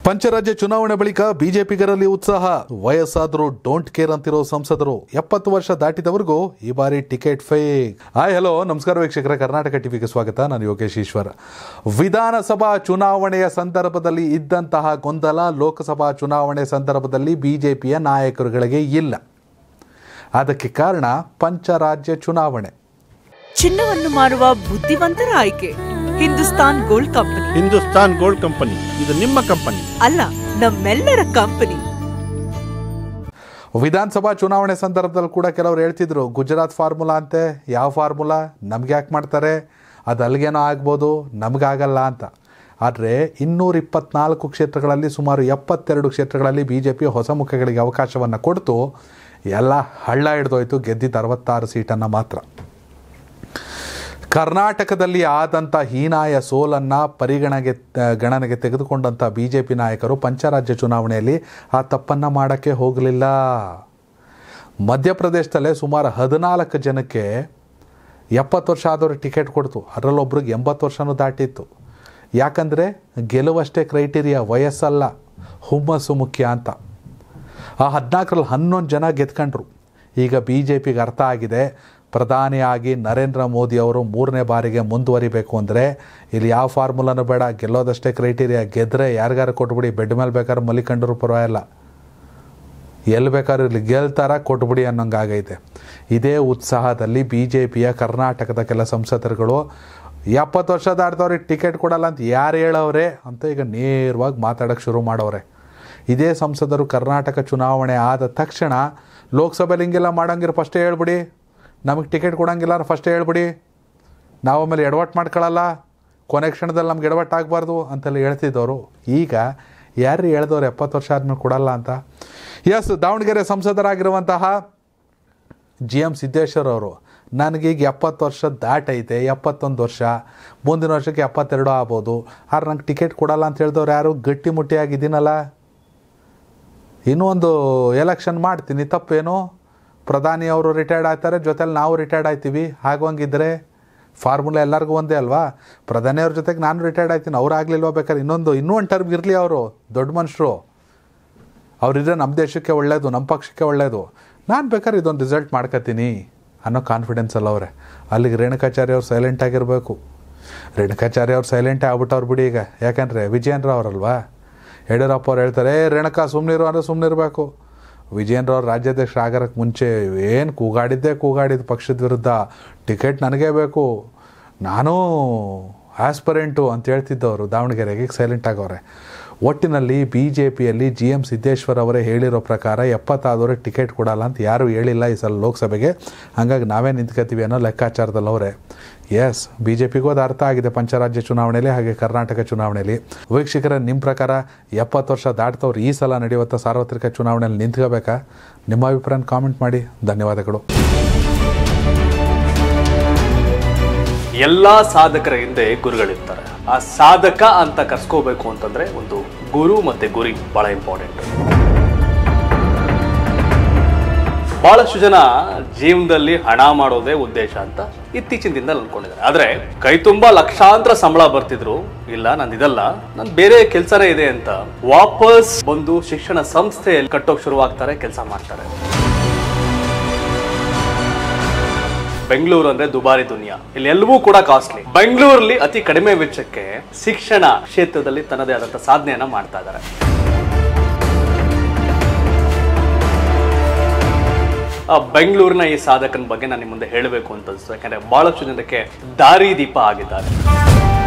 ಪಂಚರಾಜ್ಯ ಚುನಾವಣೆ ಬಳಿಕ ಬಿಜೆಪಿಗರಲ್ಲಿ ಉತ್ಸಾಹ ವಯಸ್ಸಾದರೂ ಡೋಂಟ್ ಕೇರ್ ಅಂತಿರೋ ಸಂಸದರು ಎಪ್ಪತ್ತು ವರ್ಷ ದಾಟಿದವರೆಗೂ ಈ ಬಾರಿ ಟಿಕೆಟ್ ಫೇಕ್ ಹಾಯ್ ಹಲೋ ನಮಸ್ಕಾರ ವೀಕ್ಷಕರ ಕರ್ನಾಟಕ ಟಿವಿಗೆ ಸ್ವಾಗತ ನಾನು ಯೋಗೇಶ್ ಈಶ್ವರ್ ವಿಧಾನಸಭಾ ಚುನಾವಣೆಯ ಸಂದರ್ಭದಲ್ಲಿ ಇದ್ದಂತಹ ಗೊಂದಲ ಲೋಕಸಭಾ ಚುನಾವಣೆ ಸಂದರ್ಭದಲ್ಲಿ ಬಿಜೆಪಿಯ ನಾಯಕರುಗಳಿಗೆ ಇಲ್ಲ ಅದಕ್ಕೆ ಕಾರಣ ಪಂಚರಾಜ್ಯ ಚುನಾವಣೆ ಚಿನ್ನವನ್ನು ಮಾರುವ ಬುದ್ಧಿವಂತರ ಆಯ್ಕೆ Hindustan gold company Hindustan gold company ಇದು ನಿಮ್ಮ ಕಂಪನಿ ಅಲ್ಲ ನಮ್ಮೆಲ್ಲರ ಕಂಪನಿ ವಿಧಾನಸಭಾ ಚುನಾವಣೆ ಸಂದರ್ಭದಲ್ಲಿ ಕೂಡ ಕೆಲವರು ಹೇಳ್ತಿದ್ರು ಗುಜರಾತ್ ಫಾರ್ಮುಲಾ ಅಂತೆ ಯಾವ ಫಾರ್ಮುಲಾ ನಮ್ಗೆ ಯಾಕೆ ಮಾಡ್ತಾರೆ ಅದು ಅಲ್ಲಿಗೇನೋ ಆಗ್ಬೋದು ನಮಗಾಗಲ್ಲ ಅಂತ ಆದರೆ ಇನ್ನೂರ ಇಪ್ಪತ್ನಾಲ್ಕು ಕ್ಷೇತ್ರಗಳಲ್ಲಿ ಸುಮಾರು ಎಪ್ಪತ್ತೆರಡು ಕ್ಷೇತ್ರಗಳಲ್ಲಿ ಬಿ ಜೆ ಪಿ ಹೊಸ ಮುಖಗಳಿಗೆ ಅವಕಾಶವನ್ನು ಕೊಡ್ತು ಎಲ್ಲ ಹಳ್ಳ ಹಿಡ್ದೋಯ್ತು ಗೆದ್ದಿದ್ದು ಅರವತ್ತಾರು ಸೀಟನ್ನು ಮಾತ್ರ ಕರ್ನಾಟಕದಲ್ಲಿ ಆದಂಥ ಹೀನಾಯ ಸೋಲನ್ನು ಪರಿಗಣನೆಗೆ ಗಣನೆಗೆ ತೆಗೆದುಕೊಂಡಂಥ ಬಿ ಜೆ ಪಿ ನಾಯಕರು ಪಂಚರಾಜ್ಯ ಚುನಾವಣೆಯಲ್ಲಿ ಆ ತಪ್ಪನ್ನು ಮಾಡೋಕ್ಕೆ ಹೋಗಲಿಲ್ಲ ಮಧ್ಯಪ್ರದೇಶದಲ್ಲೇ ಸುಮಾರು ಹದಿನಾಲ್ಕು ಜನಕ್ಕೆ ಎಪ್ಪತ್ತು ವರ್ಷ ಆದವ್ರಿಗೆ ಟಿಕೆಟ್ ಕೊಡ್ತು ಅದರಲ್ಲೊಬ್ರಿಗೆ ಎಂಬತ್ತು ವರ್ಷನೂ ದಾಟಿತ್ತು ಯಾಕಂದರೆ ಗೆಲುವಷ್ಟೇ ಕ್ರೈಟೀರಿಯಾ ವಯಸ್ಸಲ್ಲ ಹುಮ್ಮಸ್ಸು ಮುಖ್ಯ ಅಂತ ಆ ಹದಿನಾಲ್ಕರಲ್ಲಿ ಹನ್ನೊಂದು ಜನ ಗೆದ್ಕೊಂಡ್ರು ಈಗ ಬಿ ಜೆ ಪಿಗೆ ಅರ್ಥ ಆಗಿದೆ ಪ್ರಧಾನಿಯಾಗಿ ನರೇಂದ್ರ ಮೋದಿ ಅವರು ಮೂರನೇ ಬಾರಿಗೆ ಮುಂದುವರಿಬೇಕು ಅಂದರೆ ಇಲ್ಲಿ ಯಾವ ಫಾರ್ಮುಲಾನು ಬೇಡ ಗೆಲ್ಲೋದಷ್ಟೇ ಕ್ರೈಟೀರಿಯಾ ಗೆದ್ದರೆ ಯಾರಿಗಾರು ಕೊಟ್ಬಿಡಿ ಬೆಡ್ ಮೇಲೆ ಬೇಕಾದ್ರೆ ಮಲಿಕೊಂಡ್ರು ಪರವಾಗಿಲ್ಲ ಎಲ್ಲಿ ಬೇಕಾದ್ರೂ ಇಲ್ಲಿ ಗೆಲ್ತಾರ ಕೊಟ್ಬಿಡಿ ಅನ್ನೋಂಗಾಗೈತೆ ಇದೇ ಉತ್ಸಾಹದಲ್ಲಿ ಬಿ ಜೆ ಪಿಯ ಕರ್ನಾಟಕದ ಕೆಲ ಸಂಸದರುಗಳು ಎಪ್ಪತ್ತು ವರ್ಷ ದಾಟ್ದವ್ರಿಗೆ ಟಿಕೆಟ್ ಕೊಡಲ್ಲ ಅಂತ ಯಾರು ಹೇಳವ್ರೆ ಅಂತ ಈಗ ನೇರವಾಗಿ ಮಾತಾಡೋಕ್ಕೆ ಶುರು ಮಾಡವ್ರೆ ಇದೇ ಸಂಸದರು ಕರ್ನಾಟಕ ಚುನಾವಣೆ ಆದ ತಕ್ಷಣ ಲೋಕಸಭೆಲಿ ಹಿಂಗೆಲ್ಲ ಮಾಡಂಗಿರ ಫಸ್ಟೇ ಹೇಳ್ಬಿಡಿ ನಮಗೆ ಟಿಕೆಟ್ ಕೊಡಂಗಿಲ್ಲ ಫಸ್ಟೇ ಹೇಳ್ಬಿಡಿ ನಾವು ಆಮೇಲೆ ಎಡವಟ್ಟು ಮಾಡ್ಕೊಳ್ಳಲ್ಲ ಕೊನೆ ಕ್ಷಣದಲ್ಲಿ ನಮ್ಗೆ ಎಡವಟ್ಟು ಆಗಬಾರ್ದು ಅಂತೆಲ್ಲ ಹೇಳ್ತಿದ್ದವರು ಈಗ ಯಾರು ಹೇಳ್ದವ್ರು ಎಪ್ಪತ್ತು ವರ್ಷ ಆದ್ಮೇಲೆ ಕೊಡಲ್ಲ ಅಂತ ಎಸ್ ದಾವಣಗೆರೆ ಸಂಸದರಾಗಿರುವಂತಹ ಜಿ ಎಮ್ ಸಿದ್ದೇಶ್ವರ್ ಅವರು ನನಗೀಗ ಎಪ್ಪತ್ತು ವರ್ಷ ದಾಟೈತೆ ಎಪ್ಪತ್ತೊಂದು ವರ್ಷ ಮುಂದಿನ ವರ್ಷಕ್ಕೆ ಎಪ್ಪತ್ತೆರಡು ಆಗ್ಬೋದು ಆದ್ರೆ ನಂಗೆ ಟಿಕೆಟ್ ಕೊಡಲ್ಲ ಅಂತ ಹೇಳಿದವ್ರು ಯಾರು ಗಟ್ಟಿ ಮುಟ್ಟಿಯಾಗಿದ್ದೀನಲ್ಲ ಇನ್ನೂ ಒಂದು ಎಲೆಕ್ಷನ್ ಮಾಡ್ತೀನಿ ತಪ್ಪೇನು ಪ್ರಧಾನಿ ಅವರು ರಿಟೈರ್ಡ್ ಆಗ್ತಾರೆ ಜೊತೆಲಿ ನಾವು ರಿಟೈರ್ಡ್ ಆಯ್ತೀವಿ ಆಗೋಂಗಿದ್ರೆ ಫಾರ್ಮುಲಾ ಎಲ್ಲರಿಗೂ ಒಂದೇ ಅಲ್ವಾ ಪ್ರಧಾನಿಯವ್ರ ಜೊತೆಗೆ ನಾನು ರಿಟೈರ್ಡ್ ಆಯ್ತೀನಿ ಅವ್ರು ಆಗಲಿಲ್ವಾ ಬೇಕಾದ್ರೆ ಇನ್ನೊಂದು ಇನ್ನೂ ಒಂದು ಟರ್ಮ್ ಇರಲಿ ಅವರು ದೊಡ್ಡ ಮನುಷ್ಯರು ಅವರಿದ್ರೆ ನಮ್ಮ ದೇಶಕ್ಕೆ ಒಳ್ಳೆಯದು ನಮ್ಮ ಪಕ್ಷಕ್ಕೆ ಒಳ್ಳೆಯದು ನಾನು ಬೇಕಾದ್ರೆ ಇದೊಂದು ರಿಸಲ್ಟ್ ಮಾಡ್ಕೊತೀನಿ ಅನ್ನೋ ಕಾನ್ಫಿಡೆನ್ಸ್ ಅಲ್ಲ ಅವರೇ ಅಲ್ಲಿಗೆ ರೇಣುಕಾಚಾರ್ಯ ಅವ್ರು ಸೈಲೆಂಟ್ ಆಗಿರಬೇಕು ರೇಣುಕಾಚಾರ್ಯ ಅವ್ರು ಸೈಲೆಂಟೇ ಆಗ್ಬಿಟ್ಟವ್ರು ಬಿಡಿ ಈಗ ಯಾಕಂದರೆ ವಿಜಯೇಂದ್ರ ಅವರಲ್ವಾ ಯಡಿಯೂರಪ್ಪ ಅವ್ರು ಹೇಳ್ತಾರೆ ಏ ರೇಣುಕಾ ಸುಮ್ಮನಿರು ಅಂದರೆ ಸುಮ್ಮನಿರಬೇಕು ವಿಜಯೇಂದ್ರ ಅವ್ರು ರಾಜ್ಯಾಧ್ಯಕ್ಷ ಆಗೋಕ್ಕೆ ಮುಂಚೆ ಏನು ಕೂಗಾಡಿದ್ದೇ ಕೂಗಾಡಿದ್ದು ಪಕ್ಷದ ವಿರುದ್ಧ ಟಿಕೆಟ್ ನನಗೇ ಬೇಕು ನಾನು ಆಸ್ಪರೆಂಟು ಅಂತ ಹೇಳ್ತಿದ್ದವರು ದಾವಣಗೆರೆಗೆ ಸೈಲೆಂಟ್ ಆಗವ್ರೆ ಒಟ್ಟಿನಲ್ಲಿ ಬಿ ಜೆ ಪಿಯಲ್ಲಿ ಜಿ ಎಮ್ ಸಿದ್ದೇಶ್ವರ್ ಅವರೇ ಹೇಳಿರೋ ಪ್ರಕಾರ ಎಪ್ಪತ್ತಾದವ್ರಿಗೆ ಟಿಕೆಟ್ ಕೊಡಲ್ಲ ಅಂತ ಯಾರೂ ಹೇಳಿಲ್ಲ ಈ ಸಲ ಲೋಕಸಭೆಗೆ ಹಾಗಾಗಿ ನಾವೇ ನಿಂತ್ಕೋತೀವಿ ಅನ್ನೋ ಲೆಕ್ಕಾಚಾರದಲ್ಲಿ ಅವರೇ ಎಸ್ ಬಿ ಜೆ ಪಿಗೂ ಅದು ಅರ್ಥ ಆಗಿದೆ ಪಂಚರಾಜ್ಯ ಚುನಾವಣೆಯಲ್ಲಿ ಹಾಗೆ ಕರ್ನಾಟಕ ಚುನಾವಣೆಯಲ್ಲಿ ವೀಕ್ಷಕರ ನಿಮ್ಮ ಪ್ರಕಾರ ಎಪ್ಪತ್ತು ವರ್ಷ ದಾಟ್ತವ್ರು ಈ ಸಲ ನಡೆಯುವಂಥ ಸಾರ್ವತ್ರಿಕ ಚುನಾವಣೆಯಲ್ಲಿ ನಿಂತ್ಕೋಬೇಕಾ ನಿಮ್ಮ ಅಭಿಪ್ರಾಯ ಕಾಮೆಂಟ್ ಮಾಡಿ ಧನ್ಯವಾದಗಳು ಎಲ್ಲಾ ಸಾಧಕರ ಹಿಂದೆ ಗುರುಗಳಿರ್ತಾರೆ ಆ ಸಾಧಕ ಅಂತ ಕರ್ಸ್ಕೋಬೇಕು ಅಂತಂದ್ರೆ ಒಂದು ಗುರು ಮತ್ತೆ ಗುರಿ ಬಹಳ ಇಂಪಾರ್ಟೆಂಟ್ ಬಹಳಷ್ಟು ಜನ ಜೀವನದಲ್ಲಿ ಹಣ ಮಾಡೋದೇ ಉದ್ದೇಶ ಅಂತ ಇತ್ತೀಚಿನ ದಿನದಲ್ಲಿ ಅನ್ಕೊಂಡಿದ್ದಾರೆ ಆದ್ರೆ ಕೈ ತುಂಬಾ ಲಕ್ಷಾಂತರ ಸಂಬಳ ಬರ್ತಿದ್ರು ಇಲ್ಲ ನಂದು ಇದಲ್ಲ ನನ್ ಬೇರೆ ಕೆಲಸನೇ ಇದೆ ಅಂತ ವಾಪಸ್ ಬಂದು ಶಿಕ್ಷಣ ಸಂಸ್ಥೆಯಲ್ಲಿ ಕಟ್ಟೋಕ್ ಶುರುವಾಗ್ತಾರೆ ಕೆಲಸ ಮಾಡ್ತಾರೆ ಬೆಂಗಳೂರು ಅಂದ್ರೆ ದುಬಾರಿ ದುನಿಯಾ ಇಲ್ಲಿ ಎಲ್ಲವೂ ಕೂಡ ಕಾಸ್ಟ್ಲಿ ಬೆಂಗಳೂರಲ್ಲಿ ಅತಿ ಕಡಿಮೆ ವೆಚ್ಚಕ್ಕೆ ಶಿಕ್ಷಣ ಕ್ಷೇತ್ರದಲ್ಲಿ ತನ್ನದೇ ಆದಂತ ಸಾಧನೆಯನ್ನ ಮಾಡ್ತಾ ಇದ್ದಾರೆ ಆ ಬೆಂಗಳೂರಿನ ಈ ಸಾಧಕನ ಬಗ್ಗೆ ನಾನು ನಿಮ್ಮ ಮುಂದೆ ಹೇಳಬೇಕು ಅಂತ ಅನ್ಸುತ್ತೆ ಯಾಕಂದ್ರೆ ಬಹಳಷ್ಟು ಜನಕ್ಕೆ ದಾರಿ ದೀಪ ಆಗಿದ್ದಾರೆ